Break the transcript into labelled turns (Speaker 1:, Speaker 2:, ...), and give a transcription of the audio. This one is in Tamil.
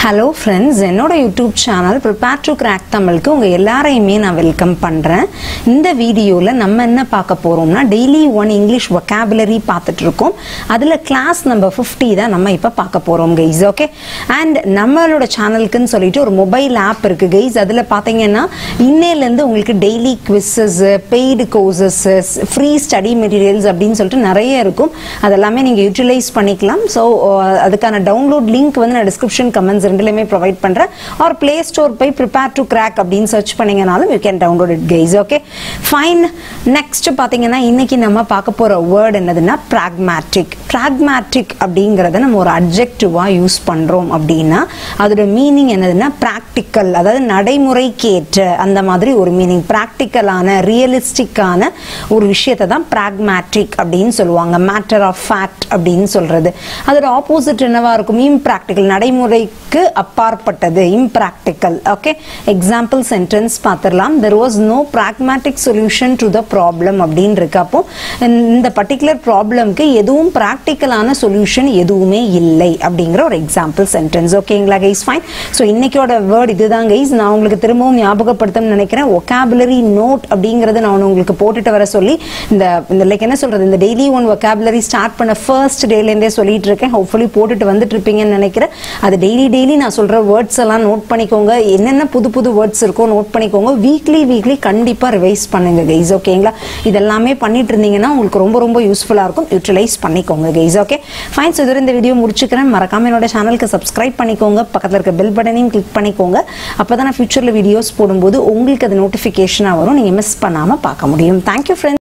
Speaker 1: ஹலோ ஃப்ரெண்ட்ஸ் என்னோட YouTube channel prepare to crack தமிழுக்கு உங்கள் எல்லாரையுமே நான் வெல்கம் பண்ணுறேன் இந்த வீடியோவில் நம்ம என்ன பார்க்க போகிறோம்னா டெய்லி ஒன் இங்கிலீஷ் வொக்காபுலரி பார்த்துட்டு இருக்கோம் அதில் கிளாஸ் நம்பர் ஃபிஃப்டி தான் நம்ம இப்போ பார்க்க போகிறோம் கைஸ் ஓகே அண்ட் நம்மளோட சேனலுக்குன்னு சொல்லிட்டு ஒரு மொபைல் ஆப் இருக்குது கைஸ் அதில் பார்த்தீங்கன்னா இன்னையிலேருந்து உங்களுக்கு daily quizzes paid courses free study materials அப்படின்னு சொல்லிட்டு நிறைய இருக்கும் அதெல்லாமே நீங்கள் யூட்டிலைஸ் பண்ணிக்கலாம் ஸோ அதுக்கான டவுன்லோட் லிங்க் வந்து நான் டிஸ்கிரிப்ஷன் கமெண்ட்ஸ் ரெண்டுலையுமே ப்ரொவைட் பண்ணுறேன் ஆர் ப்ளே ஸ்டோர் போய் ப்ரிப்பேர் டு கிராக் அப்படின்னு சர்ச் பண்ணீங்கனாலும் you can download it guys okay fine next பார்த்தீங்கன்னா இன்னைக்கு நம்ம பார்க்க போகிற வேர்ட் என்னதுன்னா ப்ராக்மேட்டிக் ப்ராக்மேட்டிக் அப்படிங்கிறத நம்ம ஒரு அப்ஜெக்டிவாக யூஸ் பண்ணுறோம் அப்படின்னா அதோட மீனிங் என்னதுன்னா ப்ராக்டிக்கல் அதாவது நடைமுறைக்கேற்ற அந்த மாதிரி ஒரு மீனிங் ப்ராக்டிக்கலான ரியலிஸ்டிக்கான ஒரு விஷயத்தை தான் ப்ராக்மேட்டிக் அப்படின்னு சொல்லுவாங்க மேட்டர் ஆஃப் ஃபேக்ட் அப்படின்னு சொல்றது அதோட ஆப்போசிட் என்னவா இருக்கும் இம்ப்ராக்டிக்கல் நடைமுறைக்கு அப்பாற்பட்டது இம்ப்ராக்டிக்கல் ஓகே எக்ஸாம்பிள் சென்டென்ஸ் பார்த்துடலாம் there was no pragmatic solution to the problem அப்படின்னு இருக்கு அப்போ இந்த பர்டிகுலர் ப்ராப்ளம்க்கு எதுவும் ப்ராக்டிக்கலான சொல்யூஷன் எதுவுமே இல்லை அப்படிங்கிற ஒரு எக்ஸாம்பிள் சென்டென்ஸ் ஓகேங்களா கைஸ் ஃபைன் ஸோ இன்னைக்கோட வேர்ட் இதுதான் கைஸ் நான் உங்களுக்கு திரும்பவும் ஞாபகப்படுத்தணும்னு நினைக்கிறேன் ஒகாபுலரி நோட் அப்படிங்கறத நான் உங்களுக்கு போட்டுட்டு வர சொல்லி இந்த இந்த லைக் என்ன சொல்றது இந்த டெய்லி ஒன் ஒகாபுலரி ஸ்டார்ட் பண்ண ஃபர்ஸ்ட் டேலேருந்தே சொல்லிட்டு இருக்கேன் ஹோப்ஃபுல்லி போட்டுட்டு வந்துட்டு இருப்பீங்கன்னு நினைக்கிறேன் அது டெய்லி டெய்லி நான் சொல்ற வேர்ட்ஸ் எல்லாம் நோட் பண்ணிக்கோங்க என்னென்ன புது புது வேர்ட்ஸ் இருக்கோ நோட் பண்ணிக்கோங்க வீக்லி வீக்லி கண்டிப்பா ரிவைஸ் பண்ணுங்க கைஸ் ஓகேங்களா இதெல்லாமே பண்ணிட்டு இருந்தீங்கன்னா உங்களுக்கு ரொம்ப ரொம்ப யூஸ்ஃபுல்லா இருக்கும் யூட்டிலைஸ் பண்ணிக்கோங்க கைஸ் ஓகே ஃபைன் ஸோ இதோட இந்த வீடியோ முடிச்சுக்கிறேன் மறக்காம என்னோட சேனலுக்கு சப்ஸ்கிரைப் பண்ணிக்கோங்க பக்கத்தில் இருக்க பெல் பட்டனையும் கிளிக் பண்ணிக்கோங்க அப்பதான் நான் ஃபியூச்சர்ல வீடியோஸ் போடும்போது உங்களுக்கு அது நோட்டிஃபிகேஷனாக வரும் நீங்க மிஸ் பண்ணாம பார்க்க முடியும் தேங்க்யூ ஃப்ரெண்ட்ஸ்